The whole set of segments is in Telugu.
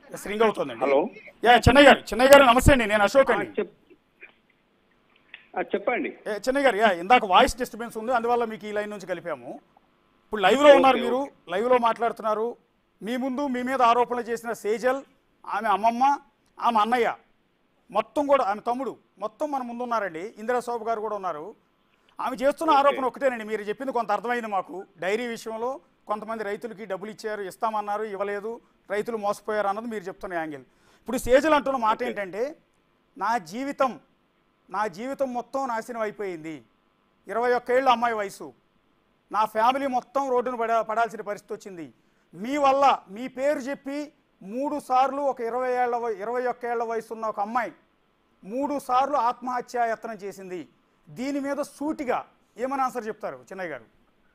ఎస్, రింగ్ అవుతుందండి హలో. యా చెన్నై గారు చెన్నై గారు నమస్తే అండి నేను అశోక్ ఆ, అండి చెప్ ఆ, చెప్పండి ఏ, చెన్నై గారు యా ఇందాక వాయిస్ డిస్టర్బెన్స్ ఉంది అందువల్ల మీకు ఈ లైన్ నుంచి కలిపాము ఇప్పుడు లైవ్ లో ఉన్నారు ఓకే, మీరు లైవ్ లో మాట్లాడుతున్నారు మీ ముందు మీ మీద ఆరోపణలు చేసిన సేజల్ ఆమె అమ్మమ్మ ఆమె అన్నయ్య మొత్తం కూడా ఆమె తమ్ముడు మొత్తం మన ముందు ఉన్నారండి ఇందిరా శోభ గారు కూడా ఉన్నారు ఆమె చేస్తున్న ఆరోపణ ఒకటేనండి మీరు చెప్పింది కొంత అర్థమైంది మాకు డైరీ విషయంలో కొంతమంది రైతులకి డబ్బులు ఇచ్చారు ఇస్తామన్నారు ఇవ్వలేదు రైతులు మోసపోయారు అన్నది మీరు చెప్తున్న యాంగిల్ ఇప్పుడు సేజల్ అంటున్న మాట ఏంటంటే నా జీవితం నా జీవితం మొత్తం నాశనం అయిపోయింది ఇరవై ఒక్కేళ్ళ అమ్మాయి వయసు నా ఫ్యామిలీ మొత్తం రోడ్డున పడ పడాల్సిన పరిస్థితి వచ్చింది మీ వల్ల మీ పేరు చెప్పి మూడు సార్లు ఒక ఇరవై ఏళ్ళ వయ- ఇరవై ఒక్క ఏళ్ల వయసు ఉన్న ఒక అమ్మాయి మూడు సార్లు ఆత్మహత్యా యత్నం చేసింది దీని మీద సూటిగా ఏమని ఆన్సర్ చెప్తారు చిన్నయ్య గారు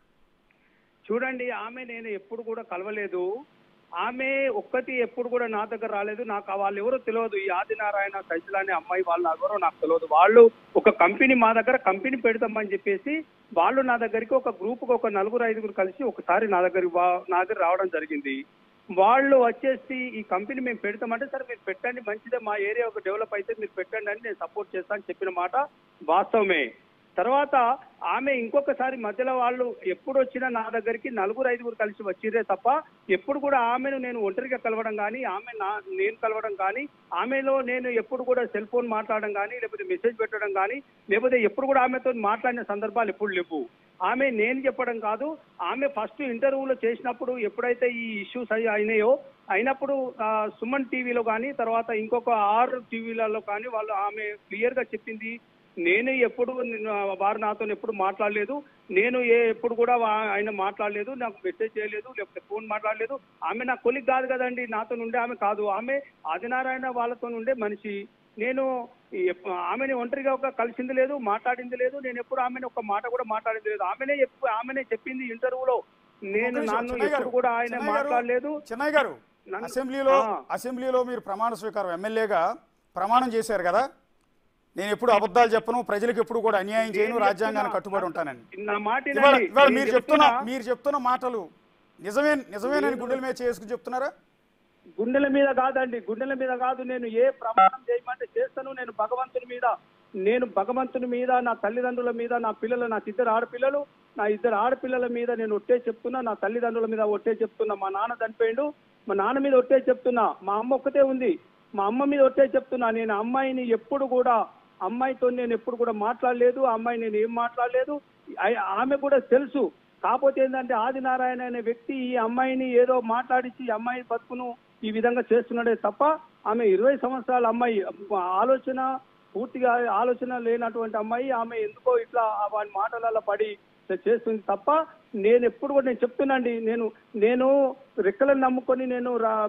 చూడండి ఆమె నేను ఎప్పుడు కూడా కలవలేదు ఆమె ఒక్కటి ఎప్పుడు కూడా నా దగ్గర రాలేదు నాకు ఆ వాళ్ళు ఎవరో తెలియదు ఈ ఆదినారాయణ సైజులు అనే అమ్మాయి వాళ్ళు ఎవరో నాకు తెలియదు వాళ్ళు ఒక కంపెనీ మా దగ్గర కంపెనీ పెడతామని చెప్పేసి వాళ్ళు నా దగ్గరికి ఒక గ్రూప్ ఒక నలుగురు ఐదుగురు కలిసి ఒకసారి నా దగ్గరికి వా- నా దగ్గర రావడం జరిగింది వాళ్ళు వచ్చేసి ఈ కంపెనీ మేము పెడతామంటే సరే మీరు పెట్టండి మంచిదే మా ఏరియా ఒక డెవలప్ అయితే మీరు పెట్టండి అని నేను సపోర్ట్ చేస్తాను చెప్పిన మాట వాస్తవమే తర్వాత ఆమె ఇంకొకసారి మధ్యలో వాళ్ళు ఎప్పుడు వచ్చినా నా దగ్గరికి నలుగురు ఐదుగురు కలిసి వచ్చిరే తప్ప ఎప్పుడు కూడా ఆమెను నేను ఒంటరిగా కలవడం కానీ ఆమె నా నేను కలవడం కానీ ఆమెలో నేను ఎప్పుడు కూడా సెల్ ఫోన్ మాట్లాడడం కానీ లేకపోతే మెసేజ్ పెట్టడం కానీ లేకపోతే ఎప్పుడు కూడా ఆమెతో మాట్లాడిన సందర్భాలు ఎప్పుడు లేవు ఆమె నేను చెప్పడం కాదు ఆమె ఫస్ట్ ఇంటర్వ్యూలో చేసినప్పుడు ఎప్పుడైతే ఈ ఇష్యూస్ అయినాయో అయినప్పుడు ఆ, సుమన్ టీవీలో కానీ తర్వాత ఇంకొక ఆరు టీవీలలో కానీ వాళ్ళు ఆమె క్లియర్ గా చెప్పింది నేను ఎప్పుడు నిన్న- వారు నాతో ఎప్పుడు మాట్లాడలేదు నేను ఏ ఎప్పుడు కూడా వా- ఆయన మాట్లాడలేదు నాకు మెసేజ్ చేయలేదు లేకపోతే ఫోన్ మాట్లాడలేదు ఆమె నా కొలిగ్ కాదు కదండి నాతో ఉండే ఆమె కాదు ఆమె ఆదినారాయణ వాళ్ళతో ఉండే మనిషి నేను ఎప్ప- ఆమెని ఒంటరిగా ఒక కలిసింది లేదు మాట్లాడింది లేదు నేను ఎప్పుడు ఆమెను ఒక మాట కూడా మాట్లాడింది లేదు ఆమెనే చెప్పు ఆమెనే చెప్పింది ఇంటర్వ్యూలో నేను ఒక నిమిషం, నన్ను చిన్నయ్య గారు, ఎప్పుడు కూడా ఆయన చిన్నయ్య గారు, మాట్లాడలేదు చిన్నయ్య గారు నన్ను- అసెంబ్లీలో ఆ. అసెంబ్లీలో మీరు ప్రమాణ స్వీకారం ఎమ్మెల్యేగా ప్రమాణం చేశారు కదా నేను ఎప్పుడు అబద్ధాలు చెప్పను ప్రజలకు ఎప్పుడు కూడా అన్యాయం చేయను నేను రాజ్యాంగానికి చెప్తున్నా, కట్టుబడి ఉంటానని నా మాట ఇవాళ వినండి. ఇవాళ నేను మీరు చెప్తున్న చెప్తున్నా, మీరు చెప్తున్న మాటలు నిజమే నిజమేనని గుండెల మీద చేసుకుని చెప్తున్నారా గుండెల మీద కాదండి గుండెల మీద కాదు నేను ఏ ప్రమాణం చేయమంటే చేస్తాను నేను భగవంతుని మీద నేను భగవంతుని మీద నా తల్లిదండ్రుల మీద నా పిల్లలు నాకు ఇద్దరు ఆడపిల్లలు నా ఇద్దరు ఆడపిల్లల మీద నేను ఒట్టే చెప్తున్నా నా తల్లిదండ్రుల మీద ఒట్టే చెప్తున్నా మా నాన్న చనిపోయిండు మా నాన్న మీద ఒట్టే చెప్తున్నా మా అమ్మ ఒక్కతే ఉంది మా అమ్మ మీద ఒట్టే చెప్తున్నా నేను అమ్మాయిని ఎప్పుడు కూడా అమ్మాయితో నేను ఎప్పుడు కూడా మాట్లాడలేదు ఆ అమ్మాయి నేను ఏం మాట్లాడలేదు ఆ- ఆమె కూడా తెలుసు కాకపోతే ఏంటంటే ఆదినారాయణ అనే వ్యక్తి ఈ అమ్మాయిని ఏదో మాట్లాడించి ఈ అమ్మాయి బతుకును ఈ విధంగా చేస్తున్నాడే తప్ప ఆమె ఇరవై సంవత్సరాల అమ్మాయి ఆలోచన పూర్తిగా ఆలోచన లేనటువంటి అమ్మాయి ఆమె ఎందుకో ఇట్లా వాడి మాటలలో పడి చేస్తుంది తప్ప నేను ఎప్పుడు కూడా నేను చెప్తున్నాండి నేను నేను రెక్కలను నమ్ముకొని నేను రా-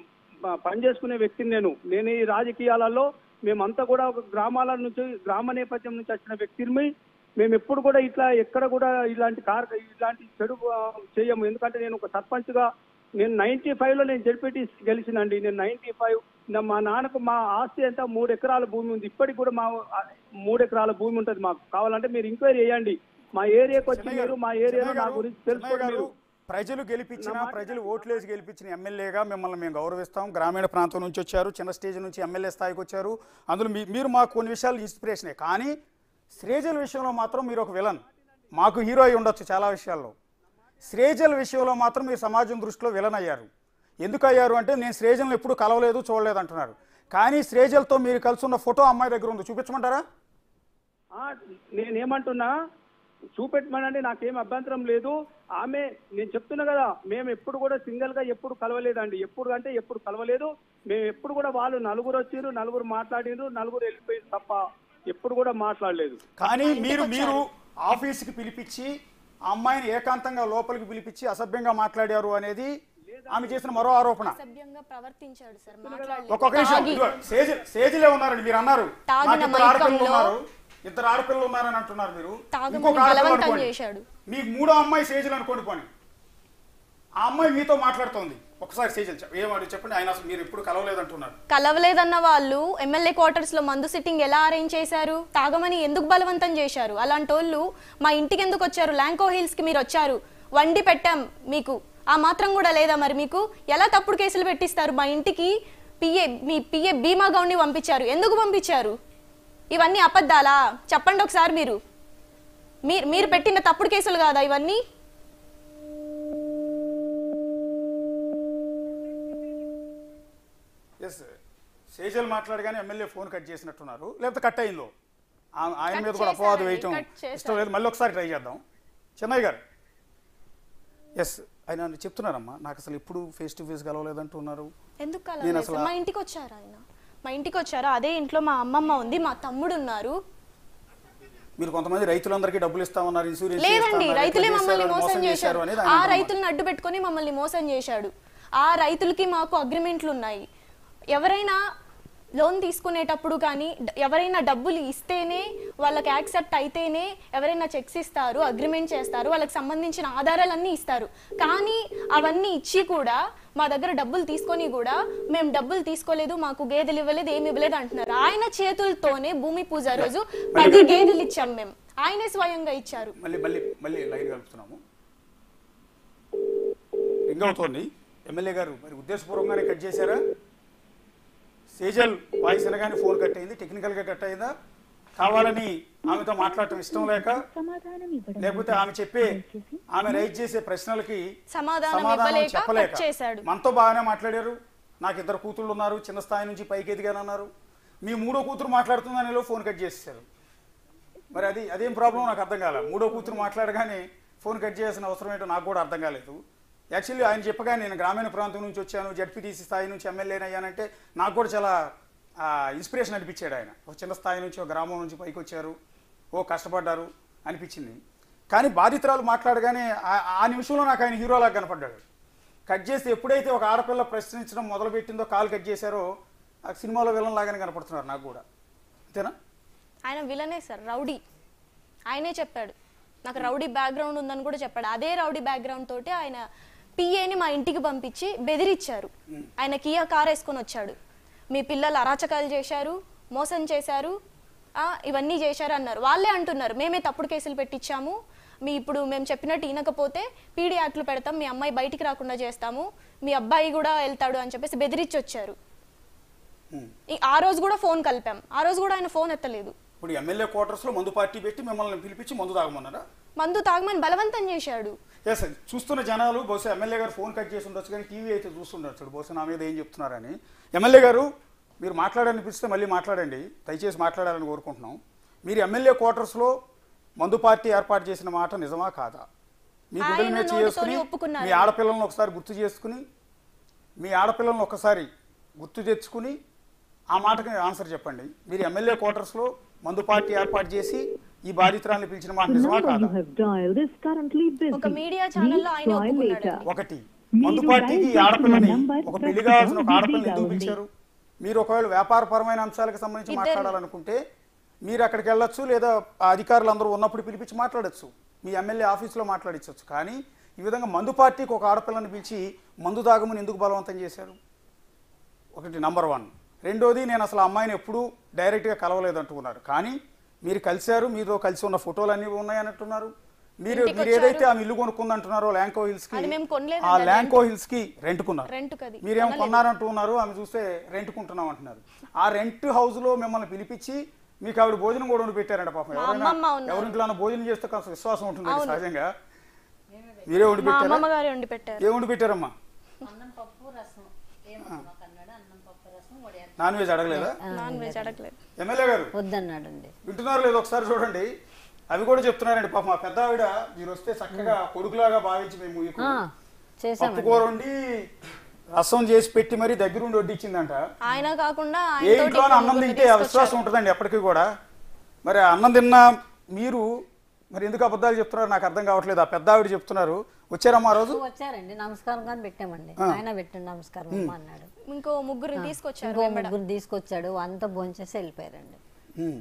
ప- పనిచేసుకునే వ్యక్తిని నేను నేను ఈ రాజకీయాలలో మేమంతా కూడా ఒక గ్రామాల నుంచి గ్రామ నేపథ్యం నుంచి వచ్చిన వ్యక్తిని మేము ఎప్పుడు కూడా ఇట్లా ఎక్కడ కూడా ఇలాంటి కార్ ఇలాంటి చెడు ఆ, చేయము ఎందుకంటే నేను ఒక సర్పంచ్ గా నేను నైన్టీ ఫైవ్ లో నేను జడ్పీటీ గెలిచినండి నేను నైన్టీ ఫైవ్ మా నాన్నకు మా ఆస్తి అంతా మూడు ఎకరాల భూమి ఉంది ఇప్పటికి కూడా మా ఆ, మూడు ఎకరాల భూమి ఉంటుంది మాకు కావాలంటే మీరు ఎంక్వైరీ చేయండి మా ఏరియాకి వచ్చి చిన్నయ్య మీరు గారు, మా ఏరియాలో చిన్నయ్య నా గారు, గురించి చిన్నయ్య తెలుసుకోండి గారు, మీరు ప్రజలు గెలిపించిన నా మాట ప్రజలు ఓట్లేసి గెలిపించిన ఎమ్మెల్యేగా మిమ్మల్ని మేము గౌరవిస్తాం గ్రామీణ ప్రాంతం నుంచి వచ్చారు చిన్న స్టేజ్ నుంచి ఎమ్మెల్యే స్థాయికి వచ్చారు అందులో మీ- మీరు మాకు కొన్ని విషయాలు ఇన్స్పిరేషనే కానీ శ్రేజల్ విషయంలో మాత్రం మీరు ఒక విలన్ మాకు హీరో అయి ఉండొచ్చు చాలా విషయాల్లో శ్రేజల్ విషయంలో మాత్రం మీరు సమాజం దృష్టిలో విలన్ అయ్యారు ఎందుకు అయ్యారు అంటే నేను శ్రేజల్ని ఎప్పుడు కలవలేదు చూడలేదు అంటున్నారు కానీ శ్రేజల్తో మీరు కలిసి ఉన్న ఫోటో అమ్మాయి దగ్గర ఉంది చూపించమంటారా ఆ, నేనేమంటున్నా చూపెట్టమనండి నాకేం అభ్యంతరం లేదు ఆమె నేను చెప్తున్నా కదా మేము ఎప్పుడు కూడా సింగిల్ గా ఎప్పుడు కలవలేదండి ఎప్పుడు అంటే ఎప్పుడు కలవలేదు మేము ఎప్పుడు కూడా వాళ్ళు నలుగురు వచ్చిర్రు నలుగురు మాట్లాడిర్రు నలుగురు వెళ్ళిపోయారు తప్ప ఎప్పుడు కూడా మాట్లాడలేదు కానీ మీరు మీరు ఆఫీస్కి పిలిపించి ఆ అమ్మాయిని ఏకాంతంగా లోపలికి పిలిపించి అసభ్యంగా మాట్లాడారు అనేది ఆమె చేసిన మరో ఆరోపణ సభ్యంగా ప్రవర్తించాడు సార్ మాట్లాడలేదు ఒక్కొక్క నిమిషం తాగి ఇదిగో, సేజ- సేజిలే ఉన్నారండి మీరు అన్నారు తాగిన నాకు ఇద్దరు ఆడపిల్లలు మైకంలో ఉన్నారు ఇద్దరు ఆడపిల్లలు ఉన్నారని అంటున్నారు మీరు తాగమని ఇంకొక ఆడపిల్ల బలవంతం అనుకోండి. చేశాడు. మీకు మూడో అమ్మాయి సేజలు అనుకోండి పోనీ ఆ అమ్మాయి మీతో మాట్లాడుతోంది ఒకసారి సేజల్ చెప్- ఏమని చెప్పండి ఆయన అసలు మీరు ఎప్పుడు కలవలేదంటున్నారు కలవలేదన్న వాళ్ళు ఎమ్మెల్యే క్వార్టర్స్ లో మందు సిట్టింగ్ ఎలా అరేంజ్ చేశారు తాగమని ఎందుకు బలవంతం చేశారు అలాంటి వాళ్ళు మా ఇంటికి ఎందుకు వచ్చారు ల్యాంకో హిల్స్ కి మీరు వచ్చారు వండి పెట్టాం మీకు ఆ మాత్రం కూడా లేదా మరి మీకు ఎలా తప్పుడు కేసులు పెట్టిస్తారు మా ఇంటికి పిఏ మీ పిఏ భీమా గౌడ్ని పంపించారు ఎందుకు పంపించారు ఇవన్నీ అబద్ధాలా చెప్పండి ఒకసారి మీరు మీరు మీరు పెట్టిన తప్పుడు కేసులు కాదా ఇవన్నీ ఎస్ సేజల్ మాట్లాడగానే ఎమ్మెల్యే ఫోన్ కట్ చేసినట్టున్నారు లేకపోతే కట్ అయిందో ఆ- ఆయన కట్ మీద కూడా అపవాదు చేశారండి, వేయటం కట్ చేశారు. ఇష్టం లేదు మళ్ళీ ఒకసారి ట్రై చేద్దాం చెన్నై గారు ఎస్ ఆయన చెప్తున్నారమ్మా నాకు అసలు ఎప్పుడు ఫేస్ టు ఫేస్ కలవలేదంటున్నారు ఎందుకు నేను కలవలేదు అసలు సార్? మా ఇంటికి వచ్చారు ఆయన మా ఇంటికి వచ్చారు అదే ఇంట్లో మా అమ్మమ్మ ఉంది మా తమ్ముడు ఉన్నారు మీరు కొంతమంది రైతులందరికీ డబ్బులు ఇస్తామన్నారు ఇన్సూరెన్స్ లేదండి చేస్తామన్నారు, రైతులే ఇట్లా మమ్మల్ని చేశారు, మోసం చేశారు అనేది ఆ ఆయన అన్నమాట. రైతులను అడ్డు పెట్టుకొని మమ్మల్ని మోసం చేశాడు ఆ రైతులకి మాకు అగ్రిమెంట్లు ఉన్నాయి ఎవరైనా లోన్ తీసుకునేటప్పుడు కానీ డ- ఎవరైనా డబ్బులు ఇస్తేనే వాళ్ళకి యాక్సెప్ట్ అయితేనే ఎవరైనా చెక్స్ ఇస్తారు అగ్రిమెంట్ చేస్తారు వాళ్ళకి సంబంధించిన ఆధారాలన్నీ ఇస్తారు కానీ అవన్నీ ఇచ్చి కూడా మా దగ్గర డబ్బులు తీసుకొని కూడా మేము డబ్బులు తీసుకోలేదు మాకు గేదెలు ఇవ్వలేదు ఏమి ఇవ్వలేదు అంటున్నారు ఆయన చేతులతోనే భూమి పూజ రోజు పది గేదెలు ఇచ్చాం మేము ఆయనే స్వయంగా ఇచ్చారు మళ్ళీ మళ్ళీ మళ్ళీ లైన్ కలుపుతున్నాము రింగ్ అవుతోంది ఎమ్మెల్యే గారు మరి ఉద్దేశపూర్వకంగానే కట్ చేశారా సేజల్ వాయిస్ అనగానే ఫోన్ కట్ అయింది టెక్నికల్గా కట్ అయిందా కావాలని ఆమెతో మాట్లాడటం ఇష్టం లేక సమాధానం ఇవ్వడం లేకపోతే ఆమె చెప్పే ఆమె రైజ్ చేసే ప్రశ్నలకి సమాధానం సమాధానం ఇవ్వలేక చెప్పలేక కట్ చేశాడు మనతో బాగానే మాట్లాడారు నాకు ఇద్దరు కూతుళ్ళు ఉన్నారు చిన్న స్థాయి నుంచి పైకి ఎదిగానన్నారు మీ మూడో కూతురు మాట్లాడుతుందనేలో ఫోన్ కట్ చేసేసారు మరి అది అదేం ప్రాబ్లం నాకు అర్థం కాలే మూడో కూతురు మాట్లాడగానే ఫోన్ కట్ చేయాల్సిన అవసరం ఏంటో నాకు కూడా అర్థం కాలేదు యాక్చువల్లీ ఆయన చెప్పగా నేను గ్రామీణ ప్రాంతం నుంచి వచ్చాను జడ్పీటీసీ స్థాయి నుంచి ఎమ్మెల్యేని అయ్యానంటే నాకు కూడా చాలా ఇన్స్పిరేషన్ అనిపించాడు ఆయన ఒక చిన్న స్థాయి నుంచి ఒక గ్రామం నుంచి పైకి వచ్చారు ఓ కష్టపడ్డారు అనిపించింది కానీ బాధితురాలు మాట్లాడగానే ఆ- ఆ నిమిషంలో నాకు ఆయన హీరోలాగా కనపడ్డాడు కట్ చేసి ఎప్పుడైతే ఒక ఆడపిల్ల ప్రశ్నించడం మొదలుపెట్టిందో కాల్ కట్ చేశారో ఆ సినిమాలో విలన్ లాగానే కనపడుతున్నారు నాకు కూడా అంతేనా ఆయన విలనే సార్ రౌడీ ఆయనే చెప్పాడు నాకు రౌడీ బ్యాక్గ్రౌండ్ ఉందని కూడా చెప్పాడు అదే రౌడీ బ్యాక్గ్రౌండ్ తోటి ఆయన పిఏని మా ఇంటికి పంపించి బెదిరించారు ఆయన కియా కార్ వేసుకొని వచ్చాడు మీ పిల్లలు అరాచకాలు చేశారు మోసం చేశారు ఆ, ఇవన్నీ చేశారు అన్నారు వాళ్ళే అంటున్నారు మేమే తప్పుడు కేసులు పెట్టించాము మీ ఇప్పుడు మేము చెప్పినట్టు ఈనకపోతే పీడీ యాక్ట్లు పెడతాం మీ అమ్మాయి బయటికి రాకుండా చేస్తాము మీ అబ్బాయి కూడా వెళ్తాడు అని చెప్పేసి బెదిరించి వచ్చారు ఉమ్. ఈ- ఆ రోజు కూడా ఫోన్ కలిపాం ఆ రోజు కూడా ఆయన ఫోన్ ఎత్తలేదు ఇప్పుడు ఎమ్మెల్యే క్వార్టర్స్లో మందు పార్టీ పెట్టి మిమ్మల్ని పిలిపించి మందు తాగమన్నారా మందు తాగమని బలవంతం చేశాడు ఎస్ చూస్తున్న జనాలు బహుశా ఎమ్మెల్యే గారు ఫోన్ కట్ చేసి ఉండొచ్చు కానీ టీవీ అయితే చూస్తుండొచ్చు చూడు బహుశా నా మీద ఏం చెప్తున్నారని ఎమ్మెల్యే గారు మీరు మాట్లాడనిపిస్తే మళ్ళీ మాట్లాడండి దయచేసి మాట్లాడాలని కోరుకుంటున్నాం మీరు ఎమ్మెల్యే క్వార్టర్స్లో మందు పార్టీ ఏర్పాటు చేసిన మాట నిజమా కాదా మీ గుడ్డల ఆయన మీద నోటితోనే చేసుకుని ఒప్పుకున్నారు. మీ ఆడపిల్లలను ఒకసారి గుర్తు చేసుకుని మీ ఆడపిల్లలను ఒకసారి గుర్తు తెచ్చుకుని ఆ మాటకి ఆన్సర్ చెప్పండి మీరు ఎమ్మెల్యే క్వార్టర్స్లో మందు పార్టీ ఏర్పాటు చేసి ఈ బాధితురాన్ని పిలిచిన మాట The నిజమా number కాదా you have dialed is currently busy. ఒక మీడియా ఛానల్లో Please ఆయనే try ఒప్పుకున్నాడు. later. ఒకటి మీరు మందు పార్టీకి ఈ డయల్ చేసిన ఆడపిల్లని నంబర్ ఒక పెళ్లి ప్రస్తుతం కావాల్సిన ఒక ఆడపిల్లని బిజీగా ఎందుకు ఉంది. పిలిచారు మీరు ఒకవేళ వ్యాపారపరమైన అంశాలకు సంబంధించి ఇద్దరు. మాట్లాడాలనుకుంటే మీరు అక్కడికి వెళ్ళొచ్చు లేదా ఆ అధికారులు అందరూ ఉన్నప్పుడు పిలిపించి మాట్లాడొచ్చు మీ ఎమ్మెల్యే ఆఫీస్లో మాట్లాడించవచ్చు కానీ ఈ విధంగా మందు పార్టీకి ఒక ఆడపిల్లని పిలిచి మందు తాగమని ఎందుకు బలవంతం చేశారు ఒకటి నంబర్ వన్ రెండోది నేను అసలు ఆ అమ్మాయిని ఎప్పుడూ డైరెక్ట్గా కలవలేదు అంటున్నారు కానీ మీరు కలిశారు మీతో కలిసి ఉన్న ఫోటోలు అన్నీ ఉన్నాయన్నట్టున్నారు మీరు ఇంటికి మీరు వచ్చారు. ఏదైతే ఆమె ఇల్లు కొనుక్కుందంటున్నారో ల్యాంకో హిల్స్ కి అది మేము కొనలేదండి, ఆ అది ల్యాంకో హిల్స్ కి రెంట్ కున్నారు రెంట్కి అది. మీరేమో కొనలేదు. కొన్నారంటూ ఉన్నారు ఆమె చూస్తే రెంట్ కుంటున్నాం అంటున్నారు ఆ రెంట్ హౌస్ లో మిమ్మల్ని పిలిపించి మీకు ఆవిడ భోజనం కూడా వండి పెట్టారంట పాపం మా ఎవరైనా అమ్మమ్మ ఉన్నారు. ఎవరింట్లో భోజనం చేస్తే కాస్త విశ్వాసం ఉంటుంది అవును. సహజంగా మీరే వండి మా పెట్టారా అమ్మమ్మ గారు వండి పెట్టారు ఏ వండి పెట్టారమ్మా అన్నం పప్పు రసం ఏమన్నా కన్నాడు అన్నం పప్పు రసం వడియాలు నాన్ వెజ్ అడగలేదా నాన్ వెజ్ అడగలేదు ఎమ్మెల్యే గారు వద్దన్నాడండి వింటున్నారు లేదు ఒకసారి చూడండి అవి కూడా చెప్తున్నారండి పాప మా పెద్ద ఆవిడ మీరు వస్తే చక్కగా కొడుకులాగా భావించి మేము మీకు ఆ, పప్పు చేసామండి కూర వండి రసం చేసి పెట్టి మరి దగ్గరుండి వడ్డించిందంట ఆయన కాకుండా ఏ ఆయనతోటి ఇంట్లో అన్నం ముగ్గురిని తింటే ఆ విశ్వాసం తీసుకొచ్చారు. ఉంటుందండి ఎప్పటికీ కూడా మరి ఆ అన్నం తిన్న మీరు మరి ఎందుకు అబద్ధాలు చెప్తున్నారు నాకు అర్థం కావట్లేదు ఆ పెద్ద ఆవిడ చెప్తున్నారు వచ్చారమ్మా ఆ రోజు వచ్చారండి నమస్కారం కానీ పెట్టామండి ఆయన పెట్టండి నమస్కారం అమ్మ అన్నాడు ఇంకో ముగ్గురిని తీసుకొచ్చారు ఇంకో వెంబడ. ముగ్గురు తీసుకొచ్చాడు అంతా భోంచేసి వెళ్ళిపోయారండి ఉమ్.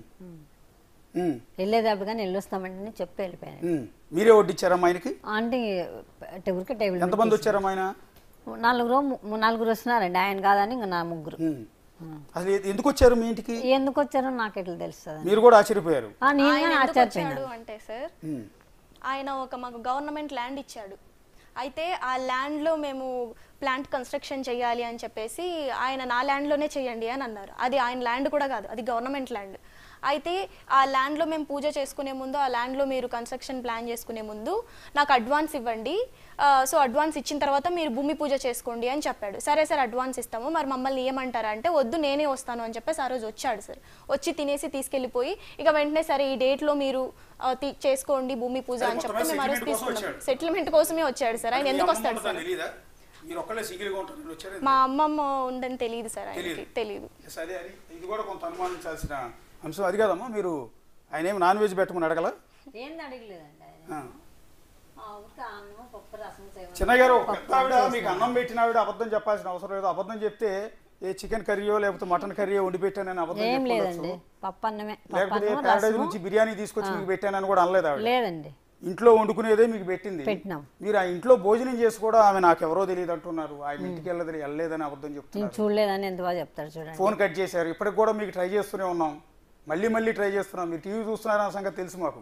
ఉమ్. వెళ్ళేటప్పుడు కానీ వెళ్ళొస్తామండి అని చెప్పి వెళ్ళిపోయాను ఉమ్. మీరే వడ్డించారమ్మా ఆయనకి ఆంటీ ఊరికే టేబుల్ ఎంతమంది వచ్చారమ్మా ఆయన నలుగురు ము- నలుగురు వస్తున్నారండి ఆయన కాదని ఇంకా నా ముగ్గురు ఉమ్. అసలు ఎ- ఎందుకు వచ్చారు మీ ఇంటికి ఎందుకు వచ్చారో నాకు ఎట్లా తెలుస్తుంది మీరు కూడా ఆశ్చర్యపోయారు నేను ఆయన కానీ ఎందుకు ఆశ్చర్యపోయినా వచ్చాడు అంటే సార్ ఉమ్. ఆయన ఒక మాకు గవర్నమెంట్ ల్యాండ్ ఇచ్చాడు అయితే ఆ ల్యాండ్లో మేము ప్లాంట్ కన్స్ట్రక్షన్ చేయాలి అని చెప్పేసి ఆయన నా ల్యాండ్లోనే చేయండి అని అన్నారు అది ఆయన ల్యాండ్ కూడా కాదు అది గవర్నమెంట్ ల్యాండ్ అయితే ఆ ల్యాండ్లో మేము పూజ చేసుకునే ముందు ఆ ల్యాండ్లో మీరు కన్స్ట్రక్షన్ ప్లాన్ చేసుకునే ముందు నాకు అడ్వాన్స్ ఇవ్వండి ఆ, సో అడ్వాన్స్ ఇచ్చిన తర్వాత మీరు భూమి పూజ చేసుకోండి అని చెప్పాడు సరే సార్ అడ్వాన్స్ ఇస్తాము మరి మమ్మల్ని ఏమంటారా అంటే వద్దు నేనే వస్తాను అని చెప్పేసి ఆ రోజు వచ్చాడు సార్ వచ్చి తినేసి తీసుకెళ్ళిపోయి ఇక వెంటనే సరే ఈ డేట్లో మీరు ఆ, తీ- చేసుకోండి భూమి పూజ సరే, అని చెప్పి మొత్తం మేము ఆ రోజు settlement కోసం తీసుకున్నాం వచ్చాడు. సెటిల్మెంట్ కోసమే వచ్చాడు సార్ ఆయన మీ ఎందుకు అమ్మమ్మ వస్తాడు ఉంటుందని సార్ తెలీదా మీరు ఒక్కళ్ళే సింగిల్గా ఉంటారని వచ్చారు మా అమ్మమ్మ ఉందని తెలియదు సార్ ఆయనకి తెలీదు. తెలియదు ఎస్, అదే అది ఇది కూడా కొంత అనుమానించాల్సిన అంశం అది కదమ్మా మీరు ఆయన ఏమి నాన్ వెజ్ పెట్టమని అడగల ఏంది అడగలేదండి ఆయన ఆ ఊరికే అన్నం పప్పు రసం చేయమని చిన్న గారు ఒక పెద్ద ఆవిడ మీకు అన్నం పెట్టిన ఆవిడ అబద్ధం చెప్పాల్సిన అవసరం లేదు అబద్ధం చెప్తే ఏ చికెన్ కర్రీయో లేకపోతే మటన్ కర్రీయో వండి పెట్టానని అబద్ధం ఏం చెప్పుకోవచ్చు. లేదండి పప్పు అన్నమే పప్పు లేకపోతే అన్నం ప్యారడైజ్ రసము నుంచి బిర్యానీ తీసుకొచ్చి మీకు పెట్టానని కూడా అనలేదు ఆవిడ లేదండి ఇంట్లో వండుకునేదే మీకు పెట్టింది పెట్టినాం. మీరు ఆ ఇంట్లో భోజనం చేసి కూడా ఆమె నాకు ఎవరో తెలియదు అంటున్నారు ఆయన ఇంటికి వెళ్ళదు వెళ్ళలేదని అబద్ధం నేను చెప్తున్నారు చూడలేదని ఎంత బాగా చెప్తారు చూడండి ఫోన్ కట్ చేశారు ఇప్పటికి కూడా మీకు ట్రై చేస్తూనే ఉన్నాం మళ్ళీ మళ్ళీ ట్రై చేస్తున్నాం మీరు టీవీ చూస్తున్నారన్న సంగతి తెలుసు మాకు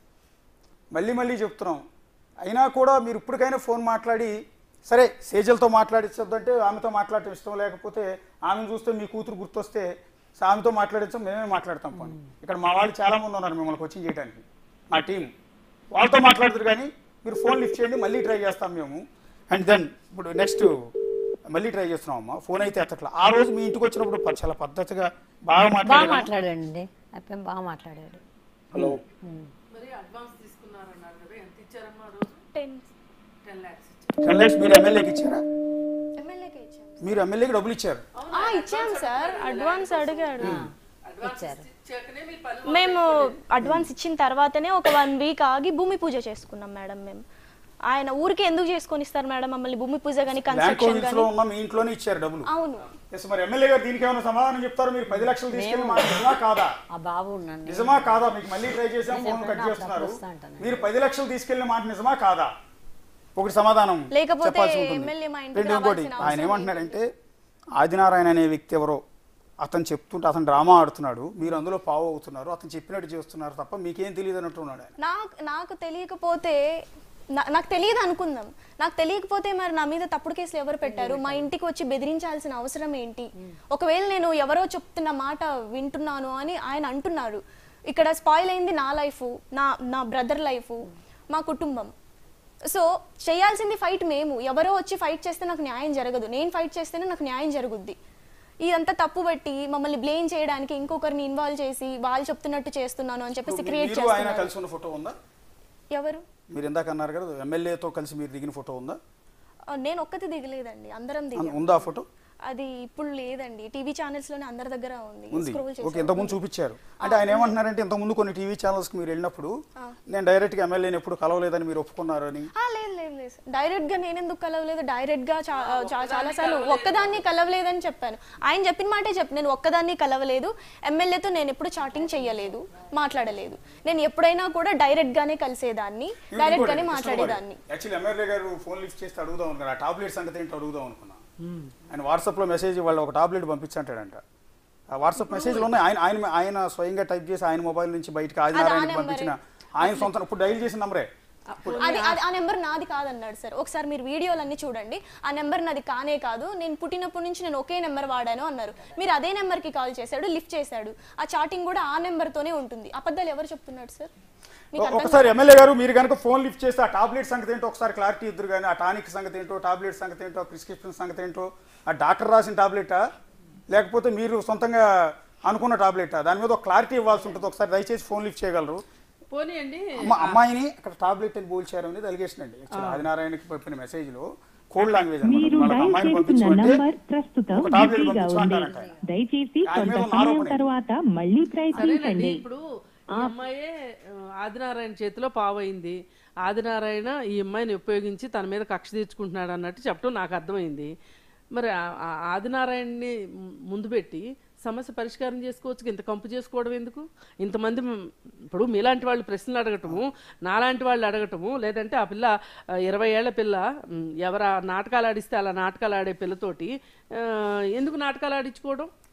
మళ్ళీ మళ్ళీ చెప్తున్నాం అయినా కూడా మీరు ఇప్పటికైనా ఫోన్ మాట్లాడి సరే సేజల్తో మాట్లాడించొద్దంటే ఆమెతో మాట్లాడటం ఇష్టం లేకపోతే ఆమెను చూస్తే మీ కూతురు గుర్తొస్తే సో ఆమెతో మాట్లాడించాం మేమే మాట్లాడతాం పని ఇక్కడ మా వాళ్ళు చాలా మంది ఉన్నారు మిమ్మల్ని కోచింగ్ చేయడానికి మా టీం వాళ్ళతో మాట్లాడుతారు కానీ మీరు ఫోన్ లిఫ్ట్ చేయండి మళ్ళీ ట్రై చేస్తాం మేము అండ్ దెన్ ఇప్పుడు నెక్స్ట్ మళ్ళీ ట్రై చేస్తున్నాం అమ్మా ఫోన్ అయితే ఎత్తట్లా ఆ రోజు మీ ఇంటికి వచ్చినప్పుడు ప- చాలా పద్ధతిగా బాగా బాగా మాట్లాడారు మాట్లాడాడండి అప్పేం బాగా మాట్లాడాడు హలో మరి అడ్వాన్స్ తీసుకున్నారన్నారు కదా ఎంత ఇచ్చారమ్మా ఆ రోజు ten ten lakhs ten lakhs మీరు ఎమ్మెల్యేకి ఇచ్చారా ఎమ్మెల్యేకి ఇచ్చాం మీరు ఎమ్మెల్యేకి డబ్బులు ఇచ్చారు ఆ, ఇచ్చాం సార్ అడ్వాన్స్ అడిగాడు అడ్వాన్స్ ఇచ్చాకనే మీ పని మేము అడ్వాన్స్ ఇచ్చిన తర్వాతనే ఒక వన్ వీక్ ఆగి భూమి పూజ చేసుకున్నాం మేడం మేము ఆయన ఊరికి ఎందుకు చేసుకొని ఇస్తారు మేడం మమ్మల్ని భూమి పూజ కానీ బ్యాంక్ కన్స్ట్రక్షన్ ఆఫీస్ కానీ లో ఉన్న మీ ఇంట్లోనే ఇచ్చారు డబ్బులు అవును ఎస్ మరి ఎమ్మెల్యే గారు దీనికి ఏమైనా సమాధానం చెప్తారు మీరు పది లక్షలు తీసుకెళ్ళి మాకు నిజమా కాదా ఆ బాబు ఉన్నాను నిజమా కాదా మీకు మళ్ళీ ట్రై చేసాం ఫోన్ కట్ ఎప్పుడైనా చేస్తున్నారు అప్పుడు వస్తా అంటాను. మీరు పది లక్షలు తీసుకెళ్ళిన మాట నిజమా కాదా ఒకటి సమాధానం లేకపోతే చెప్పాల్సి ఉంటుంది. ఎమ్మెల్యే మా ఇంటికి రెండు ఇంకోటి రావాల్సిన ఆయన అవసరం ఏమంటున్నాడంటే ఆదినారాయణ అనే వ్యక్తి ఎవరో అతను చెప్తుంటే అతను డ్రామా ఆడుతున్నాడు మీరు అందులో పావు అవుతున్నారు అతను చెప్పినట్టు చేస్తున్నారు తప్ప మీకేం తెలియదు అన్నట్టు ఉన్నాడు ఆయన నాకు నాకు తెలియకపోతే నా- నాకు తెలియదు అనుకుందాం నాకు తెలియకపోతే మరి నా మీద తప్పుడు కేసులు ఎవరు పెట్టారు మా ఇంటికి వచ్చి బెదిరించాల్సిన అవసరం ఏంటి ఒకవేళ నేను ఎవరో చెప్తున్న మాట వింటున్నాను అని ఆయన అంటున్నారు ఇక్కడ స్పాయిల్ అయింది నా లైఫ్ నా నా బ్రదర్ లైఫ్ మా కుటుంబం సో చేయాల్సింది ఫైట్ మేము ఎవరో వచ్చి ఫైట్ చేస్తే నాకు న్యాయం జరగదు నేను ఫైట్ చేస్తేనే నాకు న్యాయం జరుగుద్ది ఇదంతా తప్పు బట్టి మమ్మల్ని బ్లేమ్ చేయడానికి ఇంకొకరిని ఇన్వాల్వ్ చేసి వాళ్ళు చెప్తున్నట్టు చేస్తున్నాను అని చెప్పేసి క్రియేట్ మీరు ఆయన చేస్తున్నారు కలిసి ఉన్న ఫోటో ఉందా ఎవరు మీరు ఇందాక అన్నారు కదా ఎమ్మెల్యేతో కలిసి మీరు దిగిన ఫోటో ఉందా ఆ, నేను ఒక్కటి దిగలేదండి అందరం దిగాం ఉందా ఆ ఫోటో అది ఇప్పుడు లేదండి టీవీ ఛానల్స్ లోనే అందరి దగ్గర ఉంది ఉంది స్క్రోల్ ఓకే చేసి ఇంతకుముందు చూపించారు అంటే ఆయన ఏమంటున్నారంటే ఇంతకుముందు కొన్ని టీవీ ఛానల్స్కి మీరు వెళ్ళినప్పుడు నేను డైరెక్ట్గా ఎమ్మెల్యేని ఎప్పుడు కలవలేదని మీరు ఒప్పుకున్నారు అని ఆ, లేదు లేదు లేదు డైరెక్ట్ గా నేను ఎందుకు కలవలేదు డైరెక్ట్ గా చా- చా- చాలా సార్లు ఒక్కదాన్ని కలవలేదని చెప్పాను ఆయన చెప్పిన మాటే చెప్పు నేను ఒక్కదాన్ని కలవలేదు ఎమ్మెల్యేతో నేను ఎప్పుడు చాటింగ్ చేయలేదు మాట్లాడలేదు నేను ఎప్పుడైనా కూడా డైరెక్ట్ గానే కలిసేదాన్ని డైరెక్ట్ గానే మాట్లాడేదాన్ని యాక్చువల్లీ ఎమ్మెల్యే గారు ఫోన్ లిఫ్ట్ చేస్తే అడుగుదాం అనుకున్నా ఆ టాబ్లెట్ సంగతి ఏంటో అడుగుదాం అనుకున్నా ఆయన వాట్సాప్లో మెసేజ్ వాళ్ళు ఒక టాబ్లెట్ పంపించంటాడంట ఆ వాట్సాప్ మెసేజ్లో ఉన్నాయి ఆయన ఆయన ఆయన స్వయంగా టైప్ చేసి ఆయన మొబైల్ నుంచి బయటకు ఆదినారాయణకి నెంబరే. పంపించిన ఆయన సొంత ఇప్పుడు డైల్ చేసిన నంబరే అది అది ఆ నెంబర్ నాది కాదన్నాడు సార్ ఒకసారి మీరు వీడియోలన్నీ చూడండి ఆ నెంబర్ నాది కానే కాదు నేను పుట్టినప్పటి నుంచి నేను ఒకే నెంబర్ వాడాను అన్నారు మీరు అదే నెంబర్కి కాల్ చేశాడు లిఫ్ట్ చేశాడు ఆ చాటింగ్ కూడా ఆ నెంబర్తోనే ఉంటుంది అబద్ధాలు ఎవరు చెప్తున్నాడు సార్ మీకు అర్థం ఒకసారి ఎమ్మెల్యే గారు మీరు కనుక ఫోన్ లిఫ్ట్ చేస్తే ఆ టాబ్లెట్ సంగతి ఏంటో ఒకసారి క్లారిటీ ఇద్దరు కానీ ఆ టానిక్ సంగతి ఏంటో టాబ్లెట్ సంగతి ఏంటో ప్రిస్క్రిప్షన్ సంగతి ఏంటో ఆ డాక్టర్ రాసిన టాబ్లెటా లేకపోతే మీరు సొంతంగా అనుకున్న టాబ్లెటా దాని మీద ఒక క్లారిటీ ఇవ్వాల్సి ఉంటుంది ఒకసారి దయచేసి ఫోన్ లిఫ్ట్ చేయగలరు పోనీయండి అమ్మ అమ్మాయిని అక్కడ టాబ్లెట్ అని పోల్చారు అనేది అలిగేషన్ అండి యాక్చువల్లీ ఆదినారాయణకి పంపిన మెసేజ్ లో కోడ్ లాంగ్వేజ్ మీరు అన్నమాట వాళ్ళకి డైల్ అమ్మాయిని చేస్తున్న పంపించమంటే నంబర్ ప్రస్తుతం ఒక టాబ్లెట్ బిజీగా ఉంది పంపించమంటారంట ఆయన. దయచేసి ఆయన మీద కొంత ఉన్న సమయం ఆరోపణ. తర్వాత మళ్ళీ సరేనండి ప్రయత్నించండి ఇప్పుడు ఈ అమ్మాయే ఆ, ఆదినారాయణ చేతిలో పావైంది ఆదినారాయణ ఈ అమ్మాయిని ఉపయోగించి తన మీద కక్ష తీర్చుకుంటున్నాడు అన్నట్టు చెప్పడం నాకు అర్థమైంది మరి ఆ- ఆ ఆదినారాయణని ము- ముందు పెట్టి సమస్య పరిష్కారం చేసుకోవచ్చు ఇంత కంపు చేసుకోవడం ఎందుకు ఇంతమంది మ్- ఇప్పుడు మీలాంటి వాళ్ళు ప్రశ్నలు అడగటము నాలాంటి వాళ్ళు అడగటము లేదంటే ఆ పిల్ల ఆ, ఇరవై ఏళ్ల పిల్ల మ్, ఎవర నాటకాలు ఆడిస్తే అలా నాటకాలు ఆడే పిల్లతోటి ఆ, ఎందుకు నాటకాలు ఆడించుకోవడం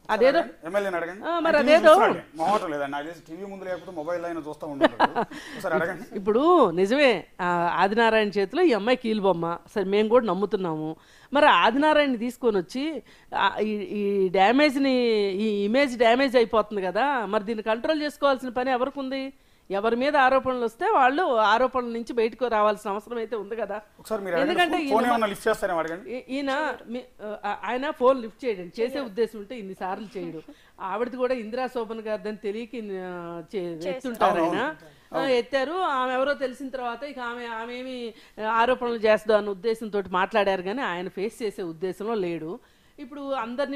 అదేదో ఎమ్మెల్యేని అడగండి ఆ, మరి ఆయన టీవీ అదేదో- చూస్తున్నాడు. మొహమాటం లేదండి నాకు తెలిసి టీవీ ముందు లేకపోతే మొబైల్ అయినా చూస్తూ ఉంటాడు ఒకసారి అడగండి ఇప్పుడు నిజమే ఆ, ఆదినారాయణ చేతిలో ఈ అమ్మాయి కీలుబొమ్మ సరే మేము కూడా నమ్ముతున్నాము మరి ఆదినారాయణ తీసుకొని వచ్చి ఆ, ఈ- ఈ డ్యామేజ్ని ఈ ఇమేజ్ డ్యామేజ్ అయిపోతుంది కదా మరి దీన్ని కంట్రోల్ చేసుకోవాల్సిన పని ఎవరికి ఉంది ఎవరి మీద ఆరోపణలు వస్తే వాళ్ళు ఆరోపణల నుంచి బయటకు రావాల్సిన అవసరం అయితే ఉంది కదా ఒకసారి మీరు అడగండి ఎందుకంటే ఫోన్- ఈయన ఫోన్ ఏమన్నా లిఫ్ట్ చేస్తారేమో అడగండి ఈ- ఈయన మీ- ఆ, ఆయన ఫోన్ లిఫ్ట్ చేయడం చేసే ఉద్దేశం ఉంటే ఇన్ని సార్లు చేయడు ఆవిడది కూడా ఇందిరా శోభన్ గారిదని తెలియక ఇన్ని, ఆ, చే- ఎత్తుంటారు ఆయన ఆ, ఎత్తారు ఆమె ఎవరో తెలిసిన తర్వాత ఇక ఆమె ఆమె ఏమి ఆరోపణలు చేస్తా అన్న ఉద్దేశంతో మాట్లాడారు కానీ ఆయన ఫేస్ చేసే ఉద్దేశంలో లేడు ఇప్పుడు అందరిని